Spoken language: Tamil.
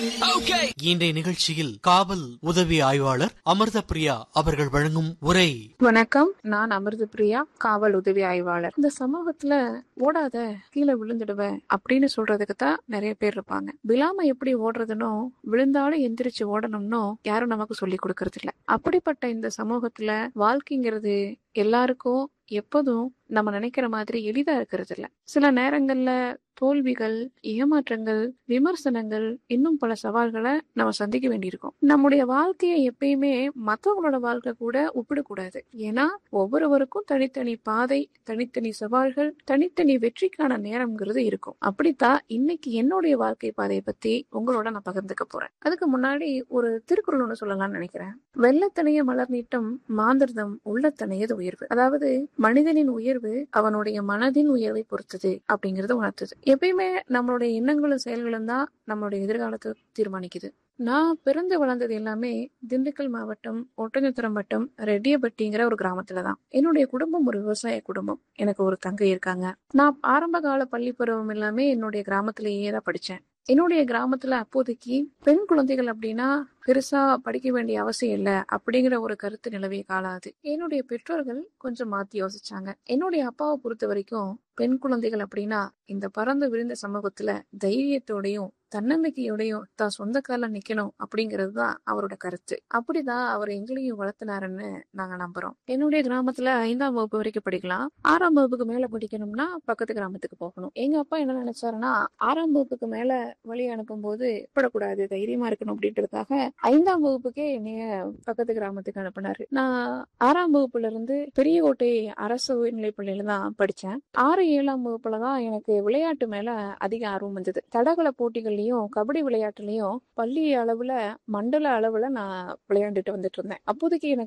இன்றைய நிகழ்ச்சியில் காவல் உதவி ஆய்வாளர் அமிர்த பிரியா அவர்கள் வழங்கும் உரை வணக்கம் நான் அமிர்த பிரியா காவல் உதவி ஆய்வாளர் இந்த சமூகத்துல ஓடாத கீழே விழுந்துடுவ அப்படின்னு சொல்றதுக்கு தான் நிறைய பேர் இருப்பாங்க விழாம எப்படி ஓடுறதுனோ விழுந்தாலும் எந்திரிச்சு ஓடணும்னோ யாரும் நமக்கு சொல்லி கொடுக்கறது இல்ல அப்படிப்பட்ட இந்த சமூகத்துல வாழ்க்கைங்கிறது எல்லாருக்கும் எப்போதும் நம்ம நினைக்கிற மாதிரி எளிதா இருக்கிறது இல்ல சில நேரங்கள்ல தோல்விகள் ஏமாற்றங்கள் விமர்சனங்கள் இன்னும் பல சவால்களை நம்ம சந்திக்க வேண்டியிருக்கும் நம்முடைய வாழ்க்கையை எப்பயுமே மத்தவங்களோட வாழ்க்கை கூட ஒப்பிடக்கூடாது ஏன்னா ஒவ்வொருவருக்கும் தனித்தனி பாதை தனித்தனி சவால்கள் தனித்தனி வெற்றிக்கான நேரம்ங்கிறது இருக்கும் அப்படித்தான் இன்னைக்கு என்னுடைய வாழ்க்கை பாதையை பத்தி உங்களோட நான் பகிர்ந்துக்க போறேன் அதுக்கு முன்னாடி ஒரு திருக்குறள் ஒண்ணு சொல்லலாம்னு நினைக்கிறேன் வெள்ளத்தனைய மலர் நீட்டம் மாந்திரதம் உள்ளத்தனையது உயர்வு அதாவது மனிதனின் உயர்வு அவனுடைய மனதின் உயர்வை பொறுத்தது அப்படிங்கறத உணர்த்துது எப்பயுமே நம்மளுடைய எண்ணங்களும் செயல்களும் தான் நம்மளுடைய எதிர்காலத்தை தீர்மானிக்குது நான் பிறந்து வளர்ந்தது எல்லாமே திண்டுக்கல் மாவட்டம் ஒட்டஞ்சத்திரம் வட்டம் ரெட்டியப்பட்டிங்கிற ஒரு கிராமத்துல தான் என்னுடைய குடும்பம் ஒரு விவசாய குடும்பம் எனக்கு ஒரு தங்கை இருக்காங்க நான் ஆரம்ப கால பள்ளி பருவம் எல்லாமே என்னுடைய கிராமத்திலேயே தான் படிச்சேன் என்னுடைய கிராமத்துல அப்போதைக்கு பெண் குழந்தைகள் அப்படின்னா பெருசா படிக்க வேண்டிய அவசியம் இல்ல அப்படிங்கிற ஒரு கருத்து நிலவிய காலம் அது என்னுடைய பெற்றோர்கள் கொஞ்சம் மாத்தி யோசிச்சாங்க என்னுடைய அப்பாவை பொறுத்த வரைக்கும் பெண் குழந்தைகள் அப்படின்னா இந்த பறந்து விரிந்த சமூகத்துல தைரியத்தோடையும் தன்னம்பிக்கையோடையும் தான் சொந்த கால நிக்கணும் அப்படிங்கிறது தான் அவரோட கருத்து அப்படிதான் அவர் எங்களையும் வளர்த்தினாருன்னு நாங்க நம்புறோம் என்னுடைய கிராமத்துல ஐந்தாம் வகுப்பு வரைக்கும் படிக்கலாம் ஆறாம் வகுப்புக்கு மேல படிக்கணும்னா பக்கத்து கிராமத்துக்கு போகணும் எங்க அப்பா என்ன நினைச்சாருன்னா ஆறாம் வகுப்புக்கு மேல வழி அனுப்பும் போது படக்கூடாது தைரியமா இருக்கணும் அப்படின்றதுக்காக ஐந்தாம் வகுப்புக்கே என்னைய பக்கத்து கிராமத்துக்கு அனுப்புனாரு நான் ஆறாம் வகுப்புல இருந்து பெரியகோட்டை அரசு உயர்நிலைப் பள்ளியில தான் படிச்சேன் ஆறு ஏழாம் வகுப்புல தான் எனக்கு விளையாட்டு மேல அதிக ஆர்வம் வந்தது தடகள போட்டிகள்லயும் கபடி விளையாட்டுலயும் பள்ளி அளவுல மண்டல அளவுல நான் விளையாண்டுட்டு வந்துட்டு இருந்தேன் அப்போதைக்கு எனக்கு